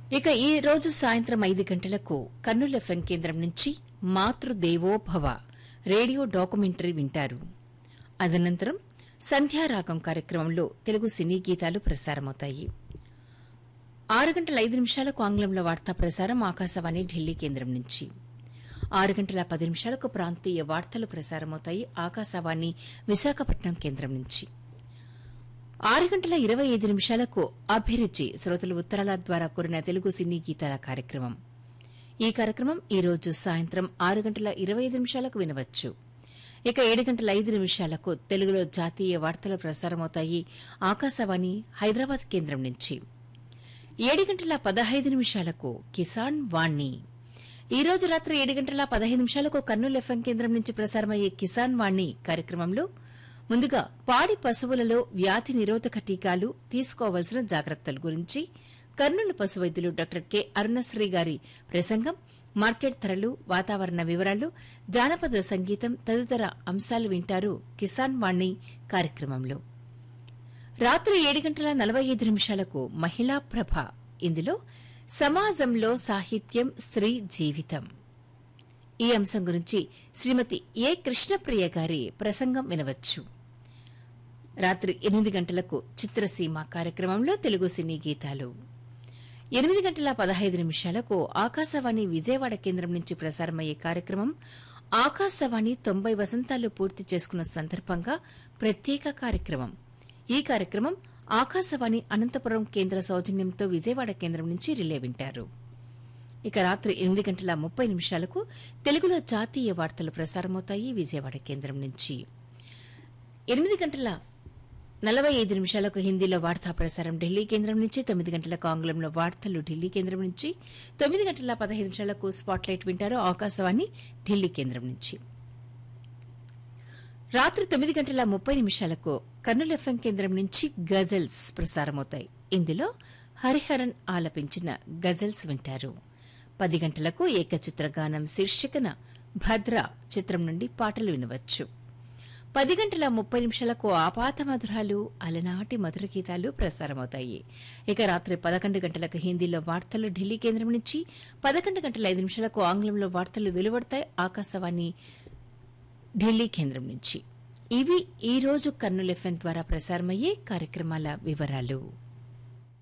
ఇక ఈ రోజు సాయంత్రం ఐదు గంటలకు కర్నూలు ఎఫ్ఎం కేంద్రం నుంచి మాతృదేవోభవ రేడియో డాక్యుమెంటరీ వింటారు అదనంతరం సంధ్యారాగం కార్యక్రమంలో తెలుగు సినీ గీతాలు ప్రసారమవుతాయి ఆరు గంటల ఐదు నిమిషాలకు ఆంగ్లంలో వార్తా ప్రసారం ఆకాశవాణి ఢిల్లీ కేంద్రం నుంచి ఆరు గంటల పది నిమిషాలకు ప్రాంతీయ వార్తలు ప్రసారమవుతాయి ఆకాశవాణి విశాఖపట్నం కేంద్రం నుంచి ఆరు గంటల ఇరవై ఐదు నిమిషాలకు అభిరుచి శ్రోతలు ఉత్తరాల ద్వారా కోరిన తెలుగు సినీ గీతాల కార్యక్రమం ఈ కార్యక్రమం ఈ రోజు సాయంత్రం ఆరు గంటల ఇరవై ఐదు నిమిషాలకు వినవచ్చు ఇక ఏడు గంటల ఐదు నిమిషాలకు తెలుగులో జాతీయ వార్తలు ప్రసారమవుతాయి ఆకాశవాణి హైదరాబాద్ కేంద్రం నుంచి ఏడు గంటల పదహైదు నిమిషాలకు కిసాన్ వాణి ఈ రోజు రాత్రి ఏడు గంటల పదహైదు నిమిషాలకు కర్నూలు ఎఫ్ఎం కేంద్రం నుంచి ప్రసారమయ్యే కిసాన్ వాణి కార్యక్రమంలో ముందుగా పాడి పశువులలో వ్యాధి నిరోధక టీకాలు తీసుకోవాల్సిన జాగ్రత్తల గురించి కర్నూలు పశు వైద్యులు డాక్టర్ కె అరుణశ్రీ గారి ప్రసంగం మార్కెట్ ధరలు వాతావరణ వివరాలు జానపద సంగీతం తదితర అంశాలు వింటారు కిసాన్ వాణి కార్యక్రమంలో రాత్రి ఏడు గంటల నలభై ఐదు నిమిషాలకు మహిళా ప్రభ ఇందులో సమాజంలో సాహిత్యం స్త్రీ జీవితం ఈ అంశం గురించి శ్రీమతి ఏ కృష్ణప్రియ గారి ప్రసంగం వినవచ్చు రాత్రి ఎనిమిది గంటలకు చిత్రసీమ కార్యక్రమంలో తెలుగు సినీ గీతాలు ఎనిమిది గంటల పదహైదు నిమిషాలకు ఆకాశవాణి విజయవాడ కేంద్రం నుంచి ప్రసారమయ్యే కార్యక్రమం ఆకాశవాణి తొంభై వసంతాలు పూర్తి చేసుకున్న సందర్భంగా ప్రత్యేక కార్యక్రమం ఈ కార్యక్రమం ఆకాశవాణి అనంతపురం కేంద్ర సౌజన్యంతో విజయవాడ కేంద్రం నుంచి రిలే వింటారు ఇక రాత్రి ఎనిమిది గంటల ముప్పై నిమిషాలకు తెలుగులో జాతీయ వార్తలు ప్రసారమవుతాయి విజయవాడ కేంద్రం నుంచి ఎనిమిది గంటల నలభై ఐదు నిమిషాలకు హిందీలో వార్తా ప్రసారం ఢిల్లీ కేంద్రం నుంచి తొమ్మిది గంటలకు ఆంగ్లంలో వార్తలు ఢిల్లీ కేంద్రం నుంచి తొమ్మిది గంటల పదహైదు నిమిషాలకు స్పాట్లైట్ వింటారు ఆకాశవాణి ఢిల్లీ కేంద్రం నుంచి రాత్రి తొమ్మిది గంటల ముప్పై నిమిషాలకు కర్నూలు ఎఫ్ఎం కేంద్రం నుంచి గజల్స్ ప్రసారమవుతాయి ఇందులో హరిహరన్ ఆలపించిన గజల్స్ వింటారు పది గంటలకు ఏకచిత్ర గానం శీర్షికన భద్ర చిత్రం నుండి పాటలు వినవచ్చు పది గంటల ముప్పై నిమిషాలకు ఆపాత మధురాలు అలనాటి మధుర గీతాలు ప్రసారమవుతాయి ఇక రాత్రి పదకొండు గంటలకు హిందీలో వార్తలు ఢిల్లీ కేంద్రం నుంచి పదకొండు గంటల ఐదు నిమిషాలకు ఆంగ్లంలో వార్తలు వెలువడతాయి ఆకాశవాణి ఢిల్లీ కేంద్రం నుంచి ఇవి ఈ రోజు కర్నూలు ఎఫ్ఎం ద్వారా ప్రసారమయ్యే కార్యక్రమాల వివరాలు